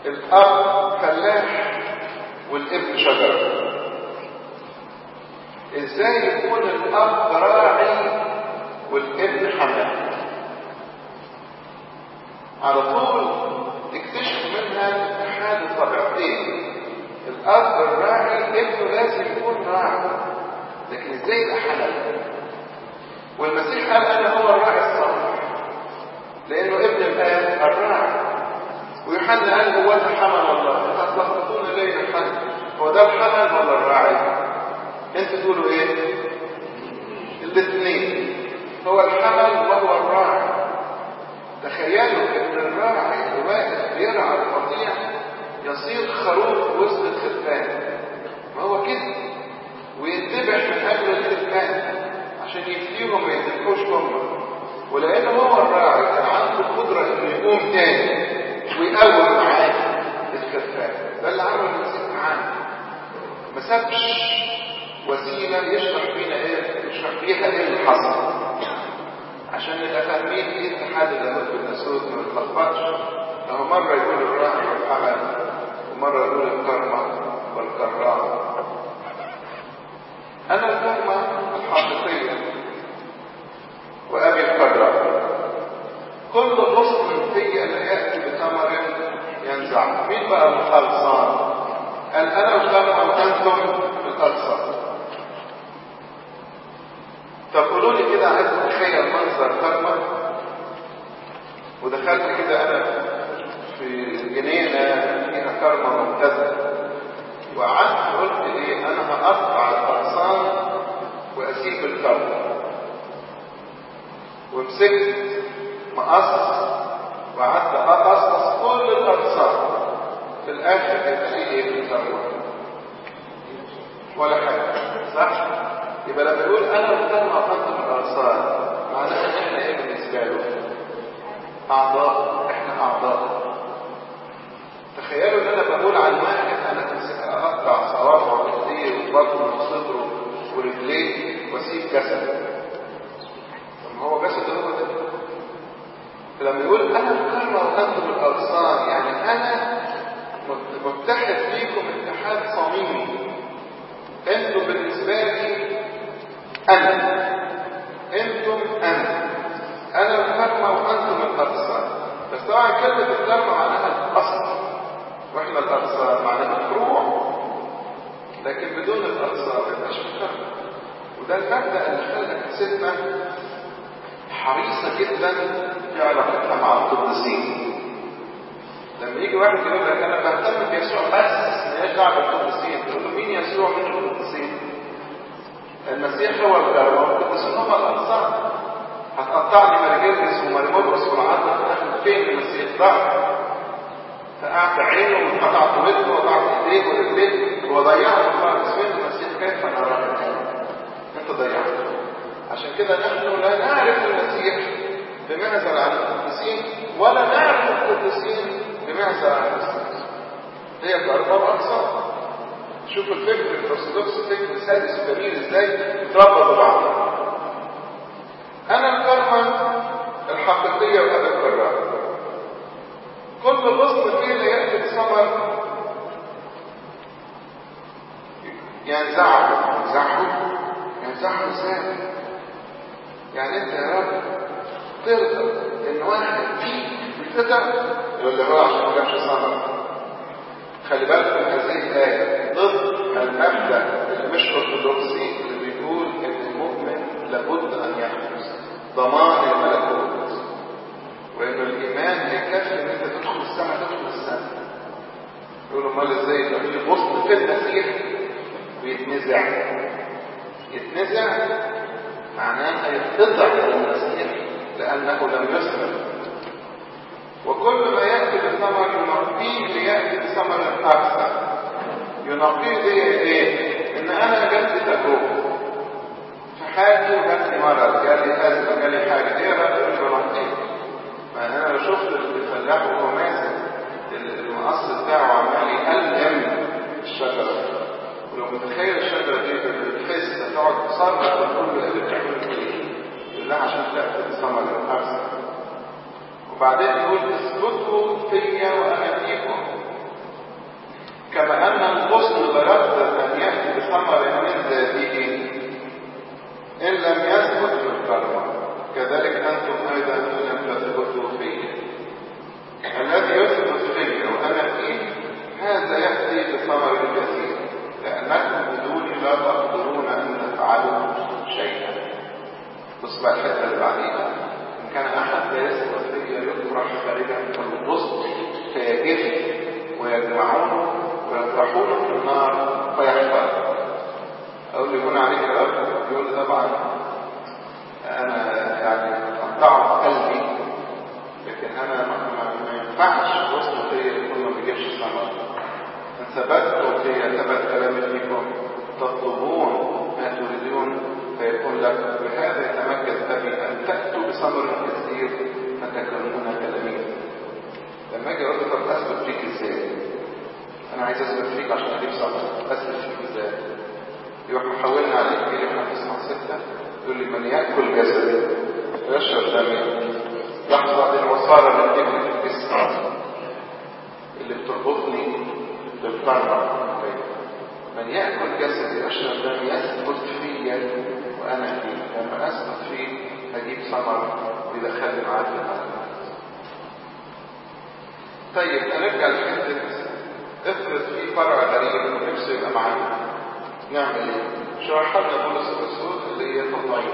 الاب فلاح والابن شجره ازاي يكون الاب راعي والابن حمل على طول اكتشف منها اتحاد الطبيعتين الاب الراعي ابنه لازم يكون راعي لكن ازاي يبقى حمل والمسيح قال انا هو الراعي الصالح لانه ابن الاب الراعي ويوحنا قال هو ده حمل الله تتلخبطون ليه الحمل هو ده الحمل ولا الراعي انتوا تقولوا ايه الاثنين هو الحمل وهو الراعي تخيلوا ان الراعي اللي واقف بيرعى القطيع يصير خروف وسط الخرفان ما هو كده وينذبح من اجل الخرفان عشان يفديهم ما يذبحوش هم ولان هو الراعي كان عنده القدره انه يقوم تاني ويقوم معاه الخرفان ده اللي عمله المسيح معانا ما سابش وسيله يشرح بينا ايه يشرح بيها ايه اللي حصل عشان نبقى فاهمين ايه اتحاد اللاهوت بالناسوت ما نتلخبطش فهو مره يقول الراعي والحمل ومره يقول الكرمه والكرام انا الكرمه الحقيقيه وابي الكرام كل غصن فيا لا ياتي بثمر ينزع مين بقى الخلصان قال انا الكرمه وانتم الخلصان طب قولوا لي كده عايز اتخيل منظر كرمة ودخلت كده انا في جنينة فيها كرمة ممتازة وقعدت قلت ايه انا هقطع الاغصان واسيب الكرمة ومسكت مقص وقعدت اقصص كل الاغصان في الاخر كانت في ايه في الكرمة ولا حاجة صح؟ يبقى لما يقول انا مهتم اقدم الاغصان معناها ان احنا ايه بالنسبه له اعضاء احنا اعضاء تخيلوا ان انا بقول عن واحد انا اقطع صوابعه وايديه وبطنه وصدره ورجليه واسيب جسده طب ما هو جسد هو ده فلما يقول انا الكرمه وانتم الاغصان يعني انا متحد فيكم اتحاد صميمي انتم بالنسبه لي أنا أنتم أنا أنا الكرمة وأنتم الأغصان بس طبعا كلمة الكرمة معناها الأصل وإحنا الأغصان معناها الفروع لكن بدون الأغصان ما يبقاش الكرمة وده المبدأ اللي خلى كنيستنا حريصة جدا في علاقتها مع القديسين لما يجي واحد يقول لك أنا بهتم بيسوع بس ماليش دعوة بالقديسين تقول له مين يسوع من القديسين؟ المسيح هو الكرم والقديسون هم الأنصار هتقطعني مرجلس ومرمدرس والعدل فين المسيح ضعف فقعت عينه وقطعت ودنه وقطعت ايديه ورجليه وضيعت خالص فين المسيح كيف نراه انت ضيعته عشان كده نحن لا نعرف المسيح بمعزل عن القديسين ولا نعرف القديسين بمعزل عن المسيح هي كربة وأقصى شوفوا الفكر الارثوذكس فكر سادس وجميل ازاي يتربط ببعض انا الكرمة الحقيقية وابي الكرام كل غصن فينا يأتي بثمر ينزعه ينزعه ينزعه ازاي يعني انت يا رب ترضى ان واحد فيك يتقطع يقول له هو عشان ما جابش ثمر خلي بالك من هذه الآية ضد المبدأ اللي مش أرثوذكسي اللي بيقول إن المؤمن لابد أن يحدث ضمان الملكوت وإنه الإيمان يكفي إن أنت تدخل السماء تدخل السماء يقولوا أمال إزاي يبقى في غصن في المسيح ويتنزع يتنزع معناه يتضع للمسيح لأنه لم يسلم وكل ما يأتي بالثمر ينقيه ليأتي بثمر أكثر ينقيه زي إيه؟ إن أنا جات لي تجربة في حياتي وجات لي مرض جالي أزمة جالي حاجة إيه رأيك بنقيه؟ ما أنا لو شفت الفلاح وهو ماسك المقص بتاعه عمال يقلم الشجرة ولو متخيل الشجرة دي بتحس هتقعد تصرف وتقول له إيه اللي بتعمله فيه؟ يقول لها عشان تأتي بثمر أكثر وبعدين يقول اثبتوا فيا وانا فيكم كما أن الغصن لا يقدر أن يأتي بثمر من ذاته إن لم يثبت في الكرم كذلك أنتم أيضا إن لم تثبتوا فيه الذي يثبت فيه وأنا فيه هذا يأتي بثمر كثير لأنكم بدوني لا تقدرون أن تفعلوا شيئا بص بقى الحتة اللي بعديها إن كان أحد لا يثبت فيه يطرح خارجا من الغصن فيجف ويجمعون ويطرحون في النار فيحترق أقول له هنا عليك يا رب يقول لي طبعا أنا يعني قطعت قلبي لكن أنا ما, ما, ما ينفعش وسط فيا يكون ما بيجيبش ثمر إن ثبتوا في ثبت كلامي فيكم تطلبون ما تريدون فيكون لكم بهذا يتمجد أبي أن تأتوا بثمر كثير فتكونون تلاميذ لما أجي أقول له طب أثبت فيك إزاي؟ أنا عايز أثبت فيك عشان أجيب ثمر أثبت فيك إزاي؟ يروح محولنا على الانجيل يوحنا 9 6 يقول لي من ياكل جسدي ويشرب دمي لحظه الوصاره للابن في الجسم اللي بتربطني بالقرب من ياكل جسدي ويشرب دمي يثبت فيا وانا فيه لما اثبت فيه هجيب ثمر ويدخلني معاه في القلب طيب هنرجع لحته افرض في فرع غريب ونفسه يبقى معانا نعمل ايه؟ شرح لنا بولس الرسول اللي هي التطعيم.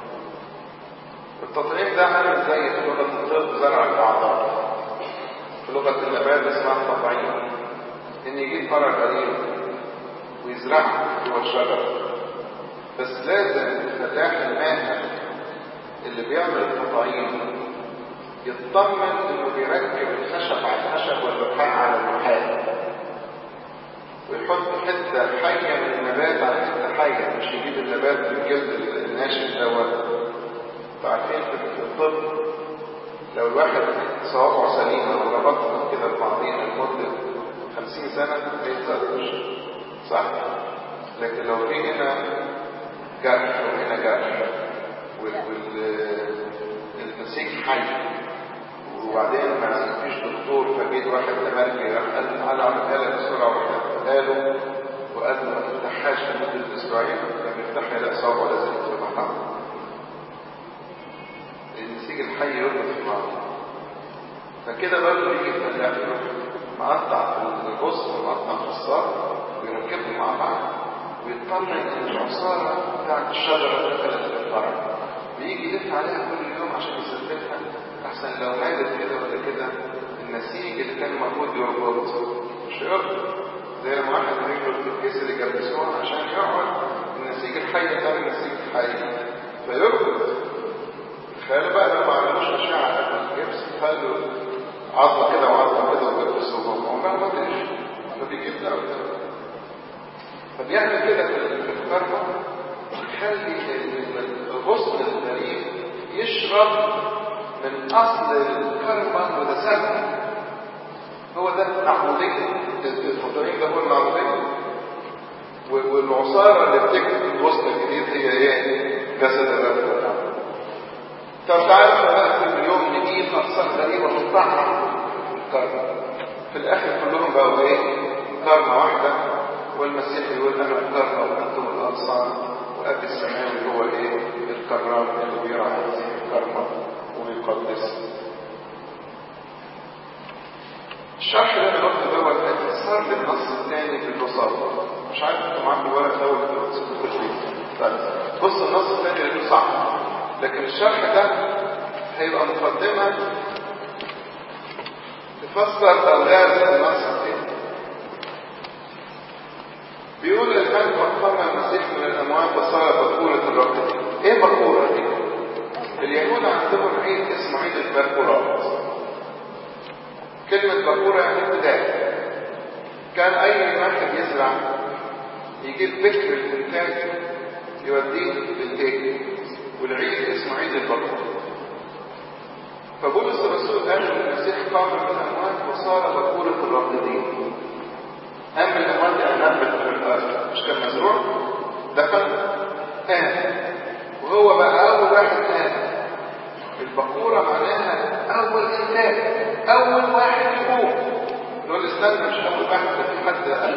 التطعيم ده عامل زي في لغه الطب زرع الاعضاء. في لغه النبات اسمها التطعيم. ان يجيب فرع غريب ويزرعه جوه الشجره. بس لازم الفتاح الماهر اللي بيعمل التطعيم يطمن انه بيركب الخشب على الخشب واللحاء على اللحاء ويحط حتة حية من النبات على حتة حية مش يجيب النبات بالجلد الناشف دوت عارفين في الطب لو الواحد صوابعه سليمة وربطها كده ببعضيها لمدة 50 سنة ما يتزادش صح؟ لكن لو في هنا جرح وهنا جرح والنسيج حي وبعدين ما فيش دكتور فجيت واحد تمرجي راح قال له تعالى اعملها لك بسرعه وراح قاله وقال له ما تفتحهاش لمده اسبوعين لما يفتحها يلاقي صوابعه لازم يتفتحها النسيج الحي يربط في بعضه فكده برضه يجي الفلاح يروح مقطع في الغصن ومقطع في الصار ويركبهم مع بعض ويطمن ان العصاره بتاعت الشجره دخلت في الفرع بيجي يلف عليها كل يوم عشان يثبتها احسن لو مالت كده ولا كده النسيج اللي كان المفروض يربط مش هيربط زي لما واحد رجله بتتكسر يجبسوها عشان يقعد النسيج الحي ده النسيج الحي فيربط تخيلوا بقى لو ما عملوش اشعه قبل الجبس خلوا عظمه كده وعظمه كده ويلبسوهم عمرها ما تمشي فبيجيب ده وده فبيعمل كده في الكربة يخلي الغصن الغريب يشرب من اصل الكربون وده سبب هو ده العمودية الفطرين ده هو العمودية والعصارة اللي بتكتب الغصن الجديد هي ايه؟ جسد الرب طب تعالوا بقى في اليوم نجيب اقسام غريبة مقطعة في الكربون في الاخر كلهم بقوا ايه؟ كرمة واحدة والمسيح يقول انا الكرمة وانتم الاغصان وابي السماوي هو ايه؟ الكرام اللي بيرعى هذه الكرمة ويقدس الشرح اللي انا قلته دوت اختصار للنص الثاني في البساطة مش عارف انتوا معاكم الورق دوت اللي بتسيبوه في البيت بص النص الثاني اللي صعب لكن الشرح ده هيبقى مقدمة تفسر ألغاز النص الثاني بيقول الآن فقام المسيح من الأموات وصار بكورة الرب إيه بكورة دي؟ اليهود عندهم عيد اسمه عيد البكورات كلمة بكورة يعني ابتداء كان أي واحد يزرع يجيب بكر الإنتاج يوديه للهيك والعيد اسمه عيد البكورة فبولس الرسول قال ان المسيح قام من الاموات وصار بكورة الرافضين قام من الاموات يعني نبت في الارض مش كان مزروع دفن قام وهو بقى اول واحد قام البكورة معناها اول انتاج اول واحد يقوم يقول استنى مش اول واحد ده في حد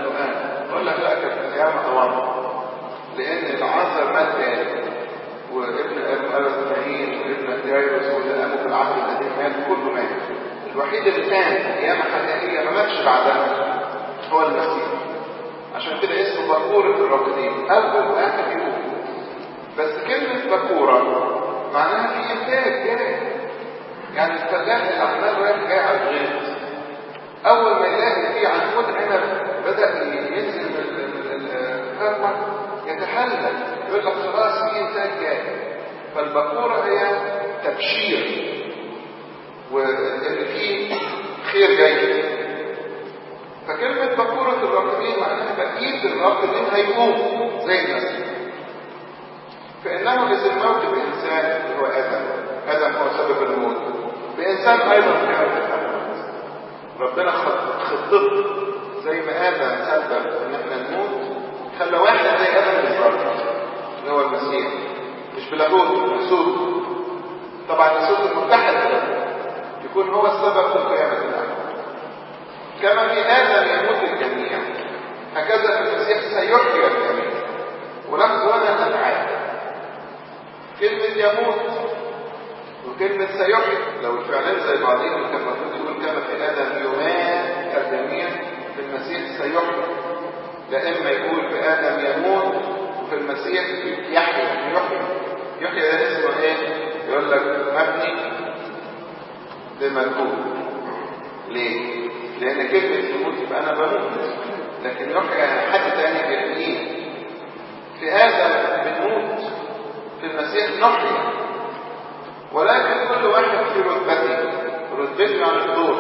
مات كله مات الوحيد اللي كان قيامة حقيقية ما ماتش بعدها هو المسيح عشان كده اسمه بكورة الراقدين أول وآخر يوم بس كلمة بكورة معناها في إنتاج جاي يعني الفلاح اللي عمال رايح جاي على الغيط أول ما يلاقي فيه عنقود عنب بدأ ينزل من الكرمة يتحلل يقول لك خلاص في إنتاج جاي فالبكورة هي تبشير وإن في خير جاي فكلمة بكورة الراقدين معناها بقية الراقدين هيقوم زي المسيح فإنه إذ الموت بإنسان اللي هو آدم آدم هو سبب الموت بإنسان أيضا كان ربنا خطط زي ما آدم سبب إن احنا نموت خلى واحد زي آدم بالظبط اللي هو المسيح مش بلاهوت نسوت طبعا نسوت المتحد يكون هو السبب في قيامة الأمر كما في آدم يموت الجميع هكذا في المسيح سيحيي الجميع ونلاحظ هنا الأفعال كلمة يموت وكلمة سيحيي لو الفعلين زي بعضهم كان المفروض يقول كما في آدم يمات الجميع في المسيح سيحيي لا إما يقول في آدم يموت وفي المسيح يحيى يحيي يحيى ده اسمه ايه؟ يقول لك مبني لمجهول ليه؟ لأن كلمة يموت يبقى أنا بموت لكن يحيى يعني حد تاني بيحييه في آدم بنموت في المسيح نحيا ولكن كل واحد في رتبته رتبته يعني الدور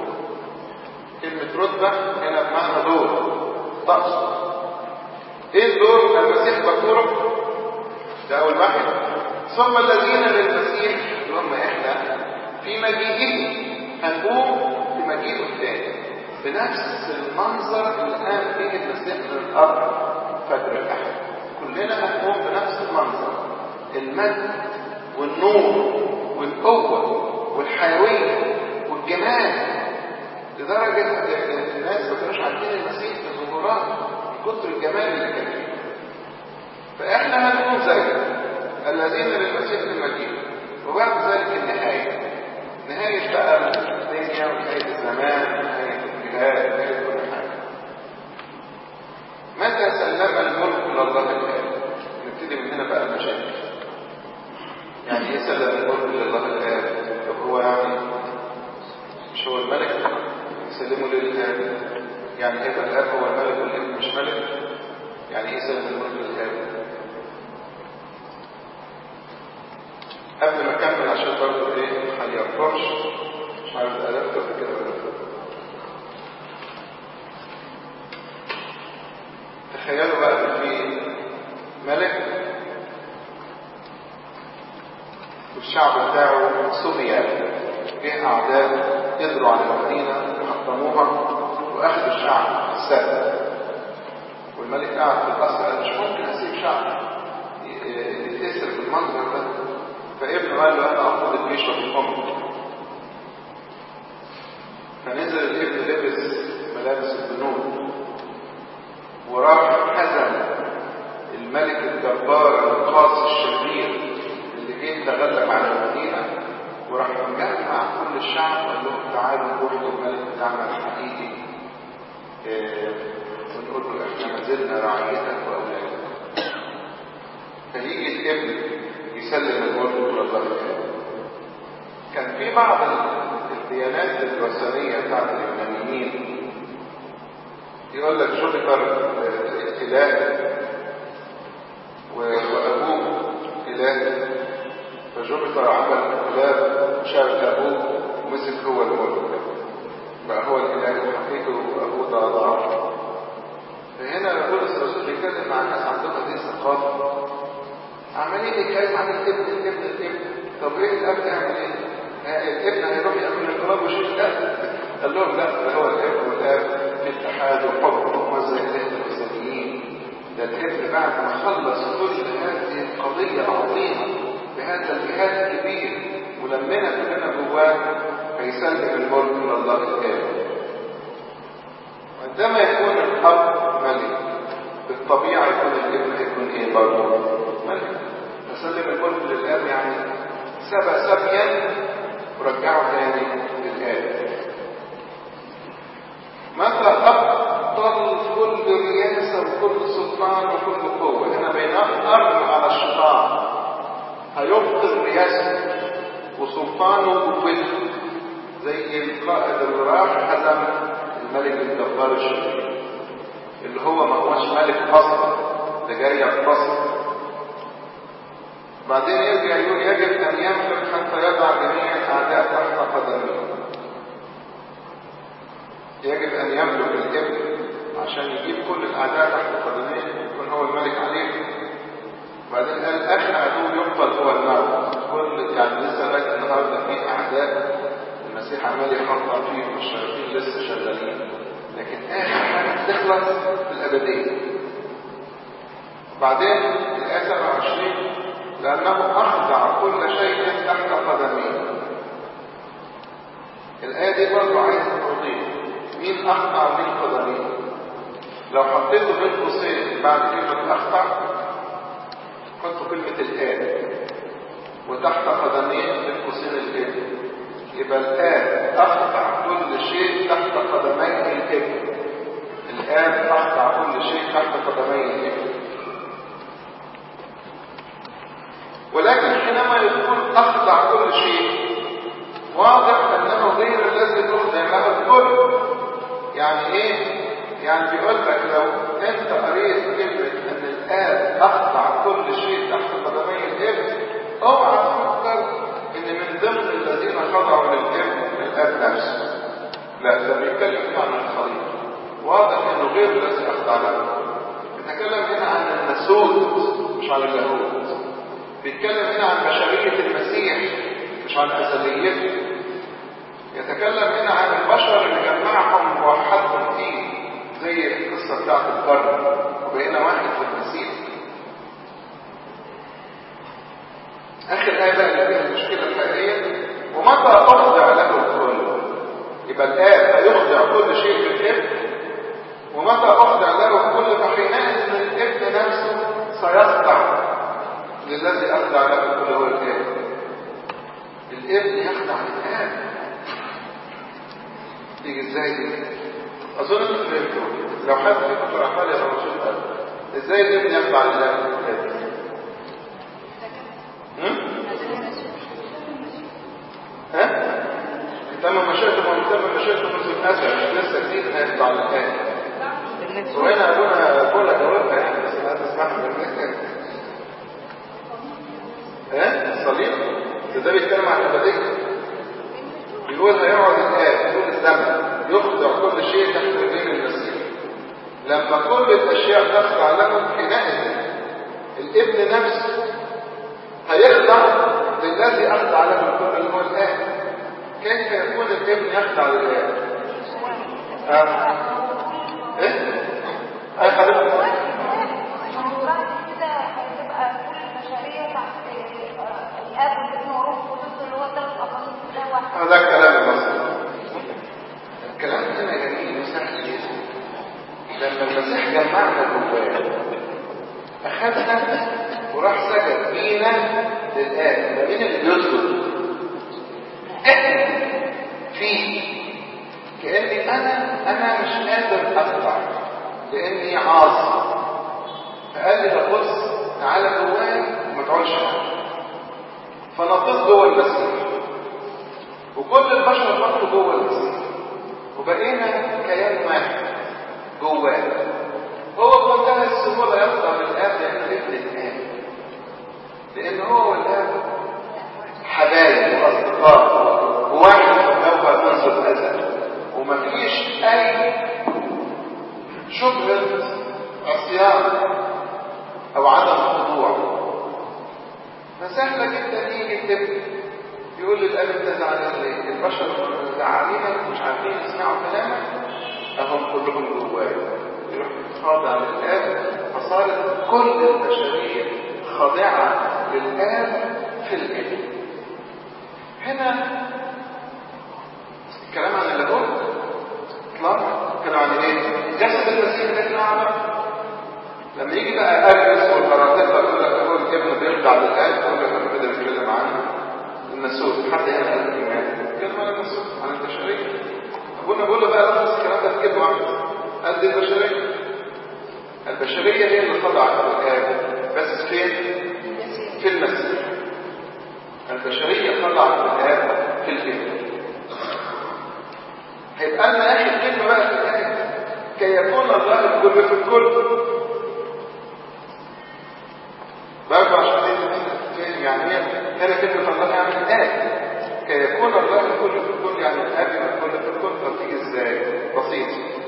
كلمة رتبة هنا بمعنى دور طقس ايه الدور المسيح بكورة ده اول واحد ثم الذين للمسيح اللي هم احنا في مجيئه هنقوم في مجيئه الثاني بنفس المنظر اللي قام به المسيح من الارض فجر الاحد كلنا هنقوم بنفس المنظر المجد والنور والقوة والحيوية والجمال لدرجة ان الناس ما كانوش عارفين المسيح في ظهورات كتر الجمال اللي كان فيه فاحنا هنكون زيه الذين للمسيح المجيد وبعد ذلك النهاية نهاية بقى الدنيا ونهاية الزمان ونهاية الجهاد ونهاية كل حاجة متى سلم الملك لله الآن نبتدي من هنا بقى المشاكل يعني ايه سلم الملك لله الآن طب هو يعني مش هو الملك يسلمه للآن يعني هيبقى الآب هو الملك والابن مش ملك يعني ايه سلم الملك للآب قبل ما اكمل عشان برضه ايه ما يرفعش مش عارف قلبت قبل كده ولا تخيلوا بقى ان في ملك والشعب بتاعه سمي جه اعداء قدروا على المدينه وحطموها واخذوا الشعب السهل والملك قاعد في القصر قال مش ممكن اسيب شعب يتأثر بالمنظر ده فابنه قال له انا افضل الجيش وبالحمر فنزل الابن لبس ملابس الجنود وراح حزم الملك الجبار القاسي الشرير اللي جه تغلب على المدينه وراح مجمع كل الشعب وقال لهم تعالوا نروح للملك بتاعنا الحقيقي إيه ونقول له احنا ما زلنا رعيتك واولادك فيجي الابن يسلم الملك الى الله كان في بعض الديانات الوثنيه بتاعت اليونانيين يقول لك جوبيتر اله وابوه اله فجوبيتر عمل اله شاب ابوه ومسك هو الملك بقى هو الاله الحقيقي وابوه ده ضعف فهنا بولس الرسول بيتكلم مع الناس عندهم هذه الثقافه عمالين يتكلم عن الابن الابن الابن طب ايه الاب يعمل ايه؟ الابن هيروح ياكل التراب ويشيل الاب قال لهم لا ده هو الاب والاب في اتحاد وحب ومزه اله الوثنيين ده الابن بعد ما خلص كل هذه القضيه العظيمه بهذا الجهاد الكبير ولمنا كلنا جواه هيسلم الملك الى الله الكامل عندما يكون الاب ملك بالطبيعه يكون الابن هيكون ايه برضه ملك فسلم الملك للاب يعني سبى سبيا ورجعه تاني للآب متى أبطل كل رياسة وكل سلطان وكل قوة هنا بينقر على الشيطان هيبطل رياسته وسلطانه وقوته زي القائد اللي راح هزم الملك الجبار الشرير اللي هو ما هوش ملك اصلا ده جاي يقتصد بعدين يرجع يقول يجب ان يملك حتى يضع جميع الاعداء تحت قدمه يجب ان يملك الابن عشان يجيب كل الاعداء تحت قدميه يكون هو الملك عليهم بعدين قال اخر عدو يقتل هو الموت كل يعني لسه لغايه النهارده في اعداء المسيح عمال يخطط فيهم الشياطين لسه شغالين لكن اخر حاجه تخلص في الابديه بعدين الايه 27 لانه اخضع كل شيء تحت قدميه الايه دي برضه عايزه توضيح مين اخضع ومين قدميه لو حطيته بين قوسين بعد كلمه اخضع حطوا كلمة الآب وتحت قدميه بين قوسين الابن يبقى الآب أخضع كل شيء تحت قدمي الابن الآب أخضع كل شيء تحت قدمي الابن ولكن حينما يقول أخضع كل شيء واضح أنه غير الذي تخضع له الكل يعني إيه؟ يعني بيقول لك لو أنت قريت كلمة أن الآب أخضع كل شيء تحت قدمي الابن اوعى تفكر ان من ضمن الذين خضعوا للابن الاب نفسه لا ده بيتكلم عن الخليقه واضح انه غير الذي اخضع له بيتكلم هنا عن النسوت مش عن اللاهوت بيتكلم هنا عن بشريه المسيح مش عن ازليته يتكلم هنا عن البشر اللي جمعهم ووحدهم فيه زي القصه بتاعت القرن وبقينا واحد في المسيح اخر ايه بقى اللي فيها المشكله الحقيقيه ومتى اخضع له الكل يبقى الاب هيخضع كل شيء للابن ومتى اخضع له الكل فحينئذ الابن نفسه سيخضع للذي اخضع له الكل هو الاب الابن يخضع للاب تيجي ازاي دي اظن انتوا فهمتوا لو حد فيكم شرحها لي او شوف ازاي الابن يخضع لله ها تم مشيئته ومن تم مشيئته منذ الازل لسه جديد هيخضع لله وهنا ابونا ابونا جاوبها يعني بس لا تسمعها منك ها الصليب ده بيتكلم عن الابديه بيقول هيقعد الاب طول الزمن يخضع كل شيء تحت رجلين المسيح لما كل الاشياء تخضع له حينئذ الابن نفسه هيخضع للذي اخضع له الكل اللي هو الاب كيف يكون الابن يخضع للاب ها ايه اي حضرتك هذا الكلام البسيط الكلام هنا جميل وسهل جدا لما المسيح جمعنا جواه اخذنا وراح سجد بينا للآب ده مين اللي بيسجد؟ احنا فيه كأني أنا أنا مش قادر أخضع لأني عاصي فقال لي طب بص تعالى جوايا وما تقولش حاجة فنطيت جوه المسيح وكل البشر نطوا جوه المسيح وبقينا كيان واحد جواه هو بمنتهى السهولة يخضع للآب لأنه ابن الآب لأن هو والآب حبايب وأصدقاء وواحد في الأول منذ الأزل ومفيش أي شبهة عصيان أو عدم خضوع فسهلة جدا يجي الابن يقول للأب أنت زعلان ليه؟ البشر زعلانينك مش عارفين يسمعوا كلامك أهم كلهم جوايا يروح خاضع للآب فصارت كل البشرية خاضعة للآب في الابن هنا الكلام عن اللاهوت اطلاقا الكلام عن ايه؟ جسد المسيح الذي نعرف لما يجي بقى ارجس والبراطيق يقول لك هو الابن بيخضع للآب يقول لك انا كده بيتكلم عنه النسوت حد هنا قال الايمان ربنا بيقول له بقى لخص الكلام ده في كلمه واحده قد البشريه البشريه هي اللي خضعت للآب بس فين؟ في المسيح البشريه خضعت للآب في الابن هيبقى لنا اخر كلمه بقى في الآية كي يكون الله الكل في الكل برضه عشان تفهم يعني ايه هنا كلمه الله يعني الآب كي يكون الله الكل في الكل يعني الآب الكل في الكل طب تيجي ازاي؟ بسيط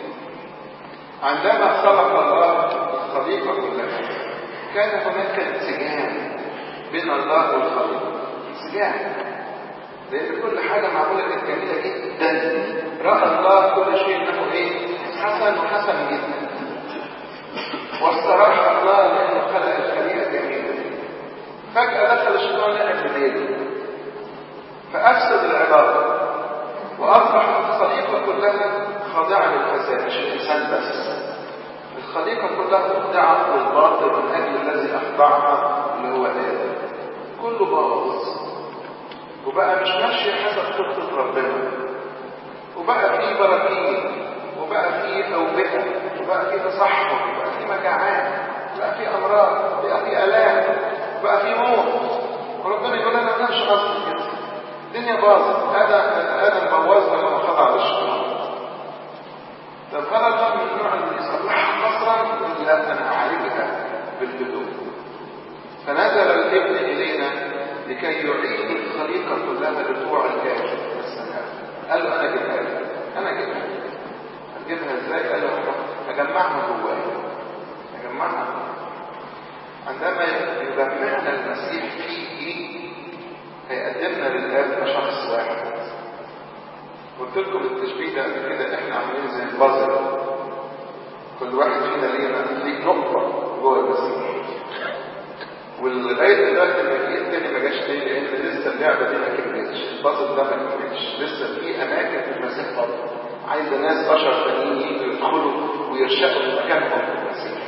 عندما خلق الله الخليقة كلها كان هناك انسجام بين الله والخليقة انسجام لأن كل حاجة معمولة كانت جميلة جدا رأى الله كل شيء انه ايه؟ حسن وحسن جدا واستراح الله لأنه خلق الخليقة جميلة فجأة دخل الشيطان لقى الليل فأفسد العلاقة وأصبح الخليقة كلها خاضعة للفساد مش الإنسان بس الخليقة كلها خاضعة للباطل من أجل الذي أخضعها اللي هو آدم كله باظ وبقى مش ماشي حسب خطة ربنا وبقى فيه براكين وبقى فيه أوبئة وبقى فيه تصحر وبقى فيه مجاعات وبقى فيه أمراض وبقى فيه آلام وبقى فيه موت وربنا يقول لنا ما كانش قصدي كده الدنيا باظت ادم ادم بوظها لما خضع للشيطان طب هل الله من النوع اللي يصلحها قصرا لا انا هعالجها بالهدوء فنزل الابن الينا لكي يعيد الخليقه كلها لطوع الكاشف والسماء قال له انا اجيبها لك انا اجيبها لك هتجيبها ازاي قال له اجمعها جوايا اجمعها عندما يجمعنا المسيح فيه هيقدمنا للآب كشخص واحد قلت لكم التشبيه ده قبل كده احنا عاملين زي البازل كل واحد فينا لينا ليه نقطة جوه المسيح ولغاية دلوقتي المجيء التاني ما جاش تاني لأن لسه اللعبة دي ما كملتش البازل ده ما كملتش لسه في أماكن في المسيح فاضية عايزة ناس بشر تانيين يجوا يدخلوا ويرشقوا في مكانهم في المسيح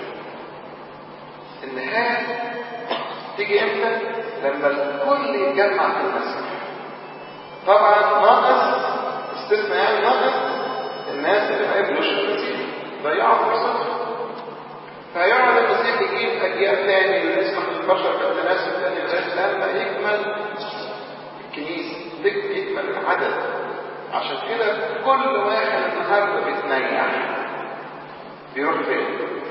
النهاية تيجي امتى؟ لما الكل يتجمع في المسيح طبعا ناقص استثناء يعني ناقص الناس اللي ما يقبلوش المسيح ضيعوا فرصتهم فيقعد المسيح يجيب اجيال تاني ويسمح للبشر بالتناسب تاني لغايه لما يكمل الكنيسه يكمل العدد عشان كده كل واحد النهارده بيتنيح بيروح فين؟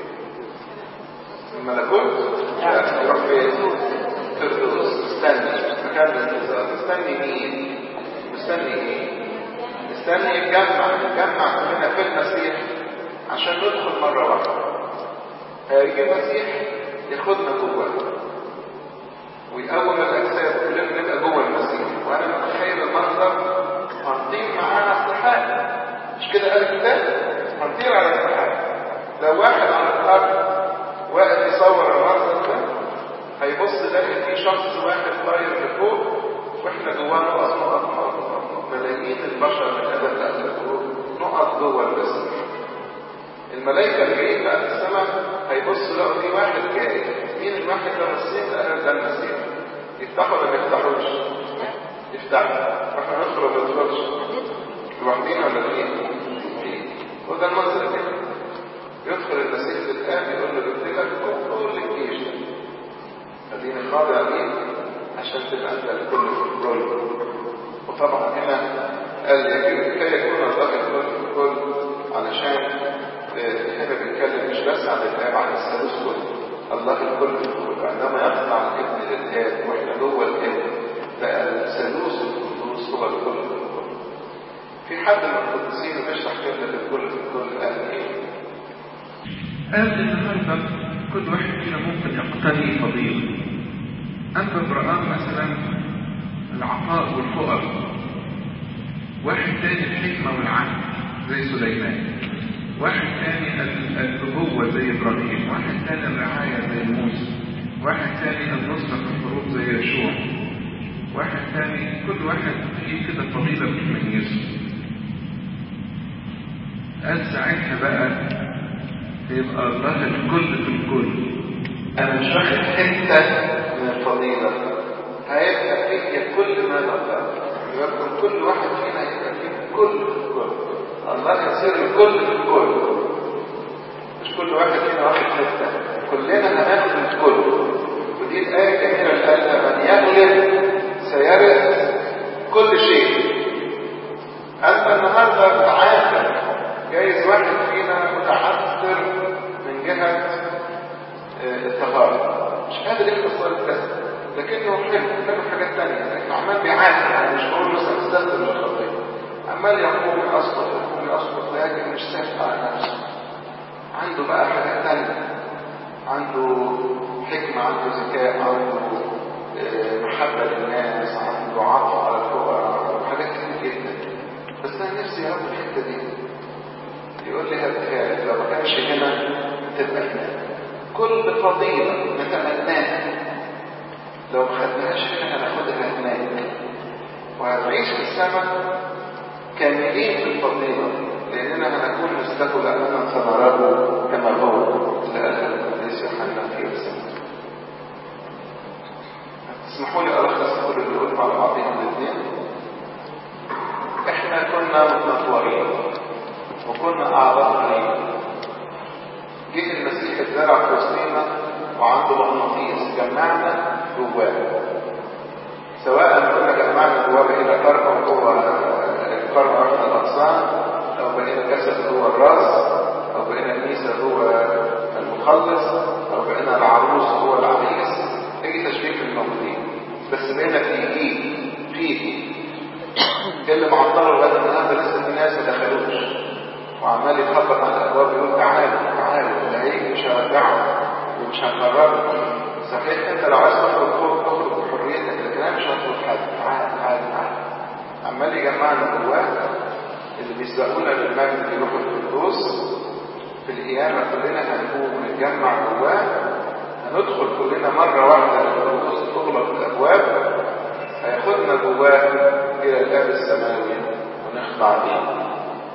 الملكوت؟ لا بيروح فين؟ تردوس مستني مكان الانتظار مستني مين مستني ايه مستني يتجمع نتجمع كلنا في المسيح عشان ندخل مرة واحدة هيجي المسيح ياخدنا جوه ويقوم الاجساد كلنا نبقى جوه المسيح وانا متخيل المنظر هنطير معانا السحاب مش كده قال الكتاب هنطير على السحاب لو واحد على الارض واقف يصور المنظر ده هيبص يلاقي في شخص واحد طاير لفوق واحنا جواه نقط نقط نقط نقط ملايين البشر من ادب لاخر الفوق نقط جوه المسيح الملائكة اللي جايين بقى في السماء هيبصوا لقوا في واحد جاي مين الواحد ده المسيح قال ده المسيح يفتحوا ولا ما يفتحوش؟ يفتحوا واحنا ندخل ولا ما ندخلش؟ لوحدينا ولا فين؟ وده المنظر كده يدخل المسيح للآب يقول له جبت لك كل الجيش ده خليني خاضع ليه عشان تبقى انت الكل في الكل وطبعا هنا قال كي يكون الله الكل في الكل علشان هنا بنتكلم مش بس عن الاب عن الثالوث كله الله الكل في الكل عندما يخضع الابن للاب واحنا جوه الابن بقى الثالوث القدوس هو الكل في الكل في حد من القديسين بيشرح كلمه الكل في الكل قال ايه؟ قال النهارده كل واحد فينا ممكن يقتني فضيلة أنت امرأة مثلا العطاء والفقر واحد تاني الحكمة والعدل زي سليمان واحد تاني الأبوة زي إبراهيم واحد تاني الرعاية زي موسى واحد تاني النصرة في الحروب زي يشوع واحد تاني كل واحد فيه كده فضيلة بتميزه قال ساعتها بقى يبقى الله الكل في الكل انا مش واخد حته من الفضيله هيبقى فيك كل ما نقدر يبقى كل واحد فينا هيبقى فيه كل في الكل الله نصير الكل في الكل مش كل واحد فينا واخد حته كلنا هناخد من الكل ودي الايه الجميله اللي قالها من يغلب سيرث كل شيء انت النهارده متعافر جايز واحد فينا متعثر من جهه الطهاره مش قادر يخلص صلاه الكسر لكنه حلو حلو حاجات تانية لكن عمال بيعافر يعني مش بقول مثلا استسلم للخطيه عمال يقوم يسقط يقوم يسقط لكن مش ساكت على نفسه عنده بقى حاجات تانية عنده حكمة عنده ذكاء عنده محبة للناس عنده عطف على الفقراء وحاجات كتير جدا بس أنا نفسي يا رب الحتة دي يقول لي هتخالف لو ما كانش هنا تبقى هنا كل فضيلة نتمناها لو ما خدناهاش هنا هناخدها هناك وهنعيش في السماء كاملين في الفضيلة لأننا هنكون نستقبل أماما سنراه كما هو اللي قالها القديس يوحنا في رسالة تسمحوا لي ألخص كل اللي قلت على بعضهم الاثنين احنا كنا متنطورين وكنا أعضاء قليلة جه المسيح اتزرع في وسطينا وعنده مغناطيس جمعنا جواه سواء نقول لك جمعنا جواه بقينا قرن هو القرن واحد الاغصان او بقينا جسد هو الراس او بقينا النيسة هو المخلص او بقينا العروس هو العريس اي تشبيه الموجودين بس بقينا فيه فيه اللي معطله لغايه النهارده لسه في ناس ما دخلوش وعمال يخبط على الابواب يقول تعالوا تعالوا اللي هيجي مش هرجعه ومش هنخرجه صحيح انت لو عايز تخرج فوق تخرج بحريتك لكن انا مش هخرج حد تعال تعال تعال عمال يجمعنا جواه اللي بيسبقونا للمجد بيروح القدوس في القيامة كلنا هنكون نتجمع جواه هندخل كلنا مرة واحدة للقدوس تغلق الأبواب هياخدنا جواه إلى الآب السماوي ونخضع ليه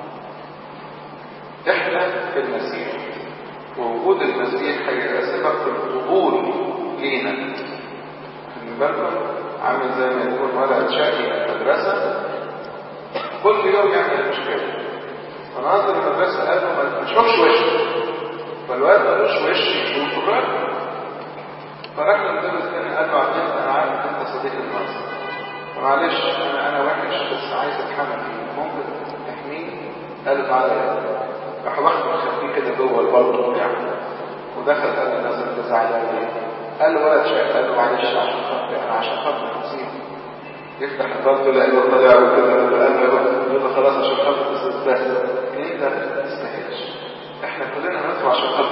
احنا في المسيح ووجود المسيح هيبقى سبب في القبول لينا خلي بالكم عامل زي ما يكون ولد شقي في المدرسة كل يوم يعمل مشكلة فناظر المدرسة قال له ما تشوفش وشك فالواد ملوش وش يشوف الراجل فراح للمدرس الثاني قال له عبد انا عارف ان انت صديق الناس فمعلش انا انا وحش بس عايز اتحمل فيه ممكن تحميني قال له تعالى يا راح واخد مخبيه كده جوه البلط بتاعه ودخل قال له نازل انت زعلان ليه؟ قال له ولد شايف قال له معلش عشان خاطري انا عشان خاطري نسيب يفتح البلط يلاقي له طالع وكده قال له يقول له خلاص عشان خاطري بس بس انت ما تستاهلش احنا كلنا هندخل عشان خاطر